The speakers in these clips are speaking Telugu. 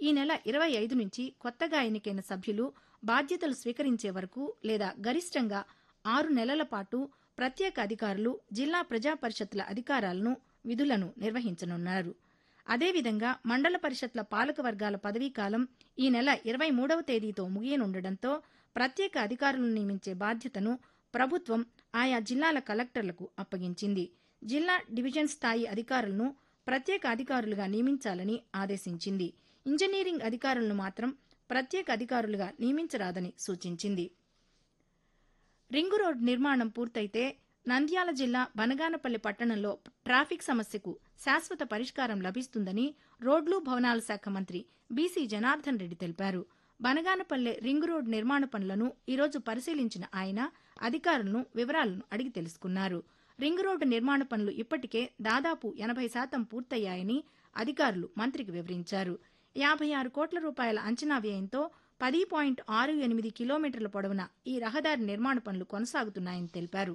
ఈ నెల ఇరవై ఐదు నుంచి కొత్తగా ఎన్నికైన సభ్యులు బాధ్యతలు స్వీకరించే వరకు లేదా గరిష్టంగా ఆరు నెలల పాటు ప్రత్యేక అధికారులు జిల్లా ప్రజా పరిషత్ల అధికారాలను విధులను నిర్వహించనున్నారు అదేవిధంగా మండల పరిషత్ల పాలక వర్గాల పదవీకాలం ఈ నెల ఇరవై మూడవ తేదీతో ముగియనుండటంతో ప్రత్యేక అధికారులను నియమించే బాధ్యతను ప్రభుత్వం ఆయా జిల్లాల కలెక్టర్లకు అప్పగించింది జిల్లా డివిజన్ స్థాయి అధికారులను ప్రత్యేక అధికారులుగా నియమించాలని ఆదేశించింది ఇంజనీరింగ్ అధికారులను మాత్రం ప్రత్యేక అధికారులుగా నియమించరాదని సూచించింది రింగు రోడ్ నిర్మాణం పూర్తయితే నంద్యాల జిల్లా బనగానపల్లి పట్టణంలో ట్రాఫిక్ సమస్యకు శాశ్వత పరిష్కారం లభిస్తుందని రోడ్లు భవనాల శాఖ మంత్రి బీసీ జనార్దన్ రెడ్డి తెలిపారు బనగానపల్లె రింగ్ రోడ్ నిర్మాణ పనులను ఈరోజు పరిశీలించిన ఆయన అధికారులను వివరాలను అడిగి తెలుసుకున్నారు రింగ్ రోడ్డు నిర్మాణ పనులు ఇప్పటికే దాదాపు ఎనభై శాతం పూర్తయ్యాయని అధికారులు మంత్రికి వివరించారు యాభై ఆరు కోట్ల రూపాయల అంచనా వ్యయంతో పది పాయింట్ ఆరు ఎనిమిది కిలోమీటర్ల పొడవున ఈ రహదారి నిర్మాణ పనులు కొనసాగుతున్నాయని తెలిపారు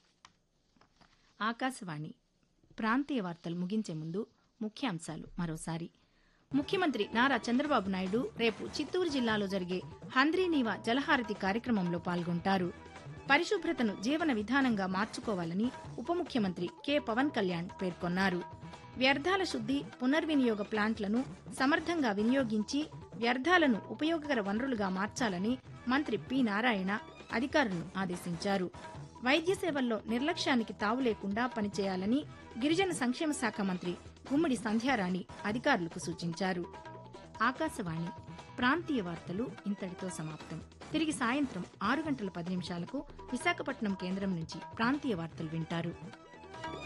ఆకాశవాణి ప్రాంతీయ వార్తలు ముగించే ముందు ముఖ్యాంశాలు మరోసారి ముఖ్యమంత్రి నారా చంద్రబాబు నాయుడు రేపు చిత్తూరు జిల్లాలో జరిగే హంద్రీనీవా జలహారతి కార్యక్రమంలో పాల్గొంటారు పరిశుభ్రతను జీవన విధానంగా మార్చుకోవాలని ఉప ముఖ్యమంత్రి కె పవన్ కళ్యాణ్ పేర్కొన్నారు వ్యర్థాల శుద్ది పునర్వినియోగ ప్లాంట్లను సమర్థంగా వినియోగించి వ్యర్థాలను ఉపయోగకర వనరులుగా మార్చాలని మంత్రి పి నారాయణ అధికారులను ఆదేశించారు వైద్య సేవల్లో నిర్లక్ష్యానికి తావు లేకుండా పనిచేయాలని గిరిజన సంక్షేమ శాఖ మంత్రి గుమ్మడి సంధ్యారాణి అధికారులకు సూచించారు ఆకాశవాణి ప్రాంతీయ వార్తలు ఇంతటితో సమాప్తం తిరిగి సాయంత్రం ఆరు గంటల పది నిమిషాలకు విశాఖపట్నం కేంద్రం నుంచి ప్రాంతీయ వార్తలు వింటారు